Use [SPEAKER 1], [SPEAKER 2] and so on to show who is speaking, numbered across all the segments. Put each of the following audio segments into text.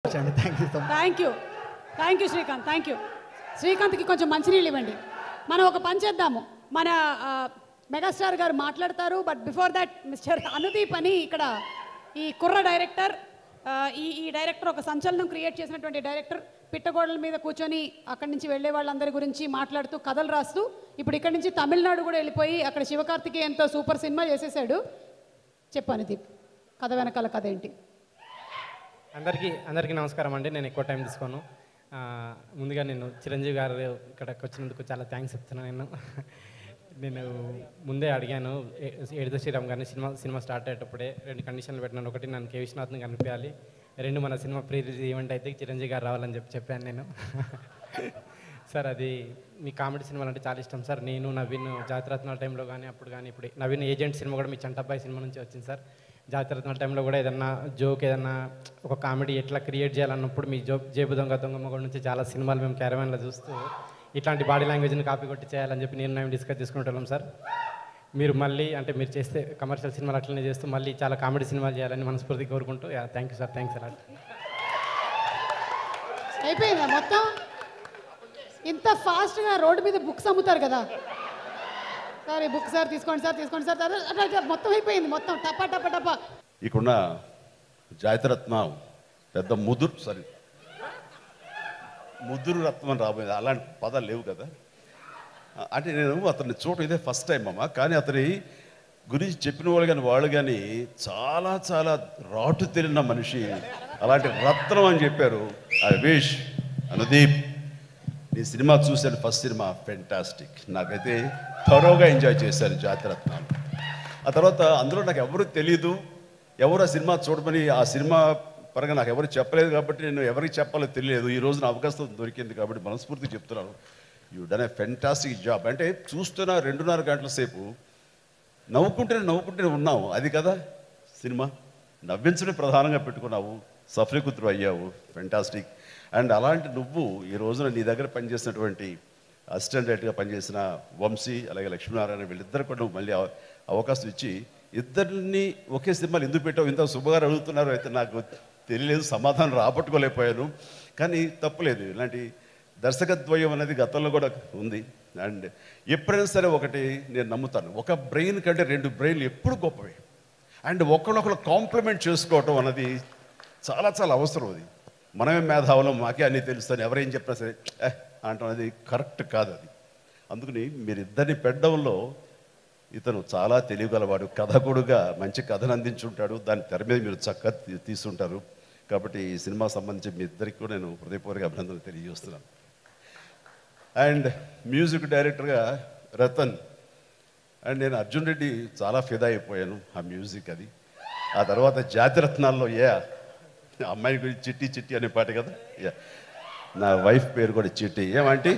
[SPEAKER 1] అండి thank you so much
[SPEAKER 2] thank you thank you Srikanth thank you శ్రీకాంత్కి కొంచెం మంచినీళ్ళు ఇవ్వండి మనం ఒక పని చేద్దాము మన ఆ, మెగాస్టార్ గారు మాట్లాడతారు but before that mister Anudeep అని ఇక్కడ ఈ కుర్ర డైరెక్టర్ ఆ, ఈ ఈ డైరెక్టర్ ఒక సంచలనం క్రియేట్ చేసినటువంటి డైరెక్టర్ పిట్టగోడల మీద కూర్చొని అక్కడి నుంచి వెళ్ళే వాళ్ళందరి గురించి మాట్లాడుతూ కథలు రాస్తూ ఇప్పుడు ఇక్కడి నుంచి తమిళనాడు కూడా వెళ్ళిపోయి అక్కడ శివకార్తికేయన్తో సూపర్ సినిమా చేసేసాడు చెప్పు అనుదీప్ కథ వెనకాల కథ ఏంటి
[SPEAKER 3] అందరికీ అందరికీ నమస్కారం అండి నేను ఎక్కువ టైం తీసుకోను ఆ, ముందుగా నేను చిరంజీవి గారు ఇక్కడికి వచ్చినందుకు చాలా థ్యాంక్స్ చెప్తున్నాను నేను నేను ముందే అడిగాను ఏ- ఏడుద శ్రీరామ్ గారిని సినిమా సినిమా స్టార్ట్ అయ్యేటప్పుడే రెండు కండిషన్లు పెట్టినాను ఒకటి నన్ను కే విశ్వనాథ్ని కనిపించాలి రెండు మన సినిమా ప్రీ రిలీజ్ ఈవెంట్ అయితే చిరంజీవి గారు రావాలని చెప్పి చెప్పాను నేను సార్ అది మీ కామెడీ సినిమాలు అంటే చాలా ఇష్టం సార్ నేను నవీన్ జాతిరత్నాల టైంలో కానీ అప్పుడు కానీ ఇప్పుడు నవీన్ ఏజెంట్ సినిమా కూడా మీ చంటబ్బాయి సినిమా నుంచి వచ్చింది సార్ జాతిరత్నాల టైంలో కూడా ఏదన్నా జోక్ ఏదన్నా ఒక కామెడీ ఎట్లా క్రియేట్ చేయాలన్నప్పుడు మీ జో జేబు దొంగ దొంగ మొగడు నుంచి చాలా సినిమాలు మేము క్యారవాన్లో చూస్తూ ఇట్లాంటి బాడీ లాంగ్వేజ్ని కాపీ కొట్టి చేయాలని చెప్పి నేను మేము డిస్కస్ చేసుకుంటున్నాం సార్ మీరు మళ్ళీ అంటే మీరు చేస్తే కమర్షియల్ సినిమాలు అట్లనే చేస్తూ మళ్ళీ చాలా కామెడీ సినిమాలు చేయాలని మనస్ఫూర్తి కోరుకుంటూ thank you sir thanks a lot
[SPEAKER 2] అయిపోయిందా మొత్తం ఇంత ఫాస్ట్గా రోడ్డు మీద బుక్స్ అమ్ముతారు కదా సార్ ఈ బుక్ సార్ తీసుకోండి సార్ తీసుకోండి సార్ అట్లా అట్లా అట్లా మొత్తం అయిపోయింది మొత్తం టపా టపా టపా
[SPEAKER 4] ఇక్కడున్న జాతిరత్నం పెద్ద ముదురు సారీ ముదురు రత్నం అని రాబోయేది అలాంటి పదాలు లేవు కదా అంటే నేను అతన్ని చూడటం ఇదే ఫస్ట్ టైం అమ్మ కానీ అతని గురించి చెప్పిన వాళ్ళు కానీ వాళ్ళు కానీ చాలా చాలా రాటు తెలిన మనిషి అలాంటి రత్నం అని చెప్పారు ఐ విష్ అనుదీప్ నీ సినిమా చూశాను ఫస్ట్ సినిమా ఫెంటాస్టిక్ నాకైతే థరోగా ఎంజాయ్ చేశాను జాతిరత్నాలు ఆ తర్వాత అందులో నాకు ఎవరు తెలియదు ఎవరు ఆ సినిమా చూడమని ఆ సినిమా పరంగా నాకు ఎవరు చెప్పలేదు కాబట్టి నేను ఎవరికి చెప్పాలో తెలియలేదు ఈ రోజున అవకాశం దొరికింది కాబట్టి మనస్ఫూర్తిగా చెప్తున్నాను you done a fantastic job అంటే చూస్తున్న రెండున్నర గంటల సేపు నవ్వుకుంటేనే నవ్వుకుంటూనే ఉన్నావు అది కదా సినిమా నవ్వించడం ప్రధానంగా పెట్టుకున్నావు సఫలీకృతుడు అయ్యావు ఫెంటాస్టిక్ అండ్ అలాంటి నువ్వు ఈ రోజున నీ దగ్గర పనిచేసినటువంటి అసిస్టెంట్ డైరెక్టర్గా పనిచేసిన వంశీ అలాగే లక్ష్మీనారాయణ వీళ్ళిద్దరు కూడా నువ్వు మళ్ళీ అవ- అవకాశం ఇచ్చి ఇద్దరిని ఒకే సినిమాలు ఎందుకు పెట్టావు ఇంత శుభగారు అడుగుతున్నారు అయితే నాకు తెలియలేదు సమాధానం రాబట్టుకోలేకపోయాను కానీ తప్పులేదు ఇలాంటి దర్శకద్వయం అనేది గతంలో కూడా ఉంది అండ్ ఎప్పుడైనా సరే ఒకటి నేను నమ్ముతాను ఒక బ్రెయిన్ కంటే రెండు బ్రెయిన్లు ఎప్పుడు గొప్పవే అండ్ ఒకళ్ళొకరు కాంప్లిమెంట్ చేసుకోవటం అన్నది చాలా చాలా అవసరం అది మనమే మేధావులం మాకే అన్నీ తెలుస్తాను ఎవరేం చెప్పినా సరే "ఏ" అంటాం అది కరెక్ట్ కాదు అది అందుకని మీరిద్దరిని పెట్టడంలో ఇతను చాలా తెలియగలవాడు కథకుడుగా మంచి కథను అందించుంటాడు దాని తెర మీద మీరు చక్కగా తీ- తీసుంటారు కాబట్టి ఈ సినిమా సంబంధించి మీ ఇద్దరికి కూడా నేను హృదయపూర్వక అభినందనలు తెలియజేస్తున్నాను అండ్ మ్యూజిక్ డైరెక్టర్గా రతన్ అండ్ నేను అర్జున్ రెడ్డి చాలా ఫిదా అయిపోయాను ఆ మ్యూజిక్ అది ఆ తర్వాత జాతిరత్నాల్లో ఏ అమ్మాయి గురించి చిట్టి చిట్టి అనే పాట కదా యా నా వైఫ్ పేరు కూడా చిట్టి ఏమంటే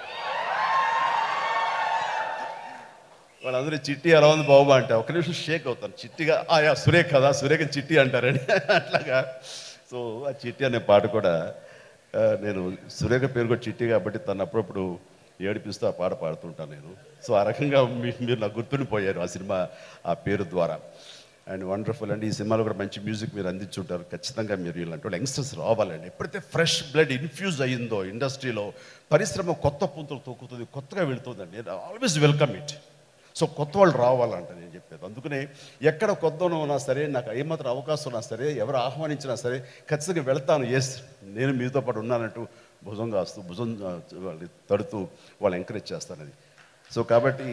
[SPEAKER 4] వాళ్ళందరూ చిట్టి ఎలా ఉంది బాబు అంటే ఒక నిమిషం షేక్ అవుతాను చిట్టిగా ఆయా సురేఖ కదా సురేఖ చిట్టి అంటారని అట్లాగా సో ఆ చిట్టి అనే పాట కూడా ఆ, నేను సురేఖ పేరు కూడా చిట్టి కాబట్టి తను అప్పుడప్పుడు ఏడిపిస్తూ ఆ పాట పాడుతుంటాను నేను సో ఆ రకంగా మీ- మీరు నాకు గుర్తుండిపోయారు ఆ సినిమా ఆ పేరు ద్వారా అండ్ వండర్ఫుల్ అండి ఈ సినిమాలో కూడా మంచి మ్యూజిక్ మీరు అందించుంటారు ఖచ్చితంగా మీరు ఇలాంటి వాళ్ళు యంగ్స్టర్స్ రావాలండి ఎప్పుడైతే ఫ్రెష్ బ్లడ్ ఇన్ఫ్యూజ్ అయ్యిందో ఇండస్ట్రీలో పరిశ్రమ కొత్త పుంతలు తొక్కుతుంది కొత్తగా వెళుతుందండి ఆల్వేస్ వెల్కమ్ ఇట్ సో కొత్త వాళ్ళు రావాలంట నేను చెప్పేది అందుకనే ఎక్కడ కొత్త ఉన్నా సరే నాకు ఏమాత్రం అవకాశం ఉన్నా సరే ఎవరు ఆహ్వానించినా సరే ఖచ్చితంగా వెళ్తాను ఎస్ నేను మీతో పాటు ఉన్నానంటూ భుజం కాస్తూ భుజం ఆ, వాళ్ళని తడుతూ వాళ్ళు ఎంకరేజ్ చేస్తాను అది సో కాబట్టి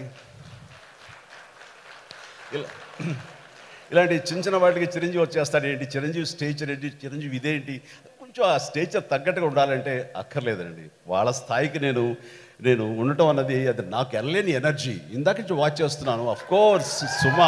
[SPEAKER 4] ఇలా ఇలాంటి చిన్న చిన్న వాటికి చిరంజీవి వచ్చేస్తాడు ఏంటి చిరంజీవి స్టేచర్ ఏంటి చిరంజీవి ఇదేంటి కొంచెం ఆ స్టేచర్ తగ్గట్టుగా ఉండాలంటే అక్కర్లేదండి వాళ్ళ స్థాయికి నేను నేను ఉండటం అన్నది అది నాకు వెళ్ళలేని ఎనర్జీ ఇందాక నుంచి వాచ్ చేస్తున్నాను of course Suma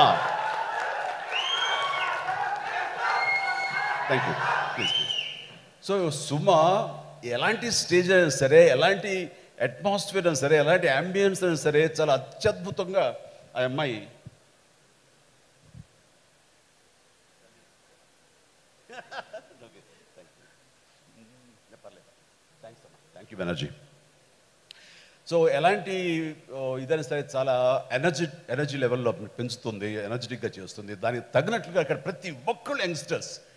[SPEAKER 4] thank you please so Suma ఎలాంటి స్టేజ్ అయినా సరే ఎలాంటి అట్మాస్ఫియర్ అయినా సరే ఎలాంటి అంబియన్స్ అయినా సరే చాలా అత్యద్భుతంగా ఆ అమ్మాయి థ్యాంక్ యూ బెనర్జీ సో ఎలాంటి ఓ, ఇదైనా సరే చాలా ఎనర్జీ ఎనర్జీ లెవెల్లో పెంచుతుంది ఎనర్జెటిక్గా చేస్తుంది దానికి తగినట్లుగా అక్కడ ప్రతి ఒక్కళ్ళు యంగ్స్టర్స్